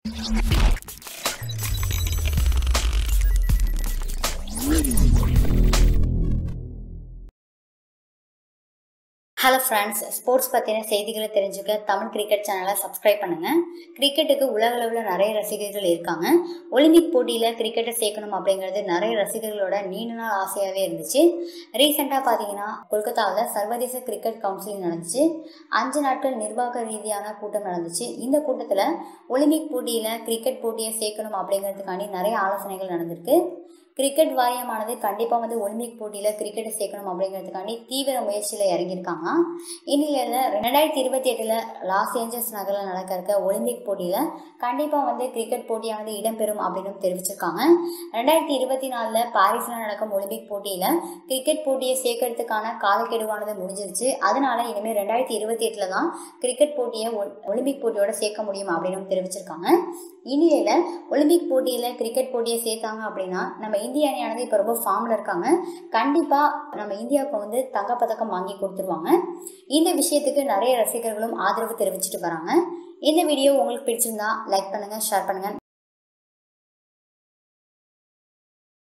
hello friends sports பற்றின செய்திகளை தெரிஞ்சுக்க தமிழ் கிரிக்கெட் சேனலை சப்ஸ்கிரைப் பண்ணுங்கள் கிரிக்கெட்டுக்கு உலக அளவில் நிறைய ரசிகர்கள் இருக்காங்க ஒலிம்பிக் போட்டியில் கிரிக்கெட்டை சேர்க்கணும் அப்படிங்கிறது நிறைய ரசிகர்களோட நீண்ட நாள் ஆசையாகவே இருந்துச்சு ரீசெண்டாக பார்த்தீங்கன்னா கொல்கத்தாவில் சர்வதேச கிரிக்கெட் கவுன்சில் நடந்துச்சு அஞ்சு நாட்கள் நிர்வாக ரீதியான கூட்டம் நடந்துச்சு இந்த கூட்டத்தில் ஒலிம்பிக் போட்டியில் கிரிக்கெட் போட்டியை சேர்க்கணும் அப்படிங்கிறதுக்காண்டி நிறைய ஆலோசனைகள் நடந்திருக்கு கிரிக்கெட் வாரியமானது கண்டிப்பாக வந்து ஒலிம்பிக் போட்டியில் கிரிக்கெட்டை சேர்க்கணும் அப்படிங்கிறதுக்காண்டி தீவிர முயற்சியில் இறங்கியிருக்காங்க இந்நிலையில் ரெண்டாயிரத்தி இருபத்தி எட்டில் லாஸ் ஏஞ்சல்ஸ் நகரில் நடக்க இருக்க ஒலிம்பிக் போட்டியில் கண்டிப்பாக வந்து கிரிக்கெட் போட்டியானது இடம்பெறும் அப்படின்னு தெரிவிச்சிருக்காங்க ரெண்டாயிரத்தி இருபத்தி நாலில் பாரிஸில் நடக்கும் ஒலிம்பிக் போட்டியில் கிரிக்கெட் போட்டியை சேர்க்கறதுக்கான காலக்கெடுவானது முடிஞ்சிருச்சு அதனால இனிமேல் ரெண்டாயிரத்தி இருபத்தி எட்டில் தான் கிரிக்கெட் போட்டியை ஒலிம்பிக் போட்டியோட சேர்க்க முடியும் அப்படின்னு தெரிவிச்சிருக்காங்க இந்நிலையில் ஒலிம்பிக் போட்டியில் கிரிக்கெட் போட்டியை சேர்த்தாங்க அப்படின்னா நம்ம இந்திய அணியானது இப்போ ரொம்ப ஃபார்மில் இருக்காங்க கண்டிப்பாக நம்ம இந்தியாவுக்கு வந்து தங்கப்பதக்கம் வாங்கி கொடுத்துருவாங்க இந்த விஷயத்துக்கு நிறைய ரசிகர்களும் ஆதரவு தெரிவிச்சிட்டு வராங்க இந்த வீடியோ உங்களுக்கு பிடிச்சிருந்தா லைக் பண்ணுங்கள் ஷேர் பண்ணுங்கள்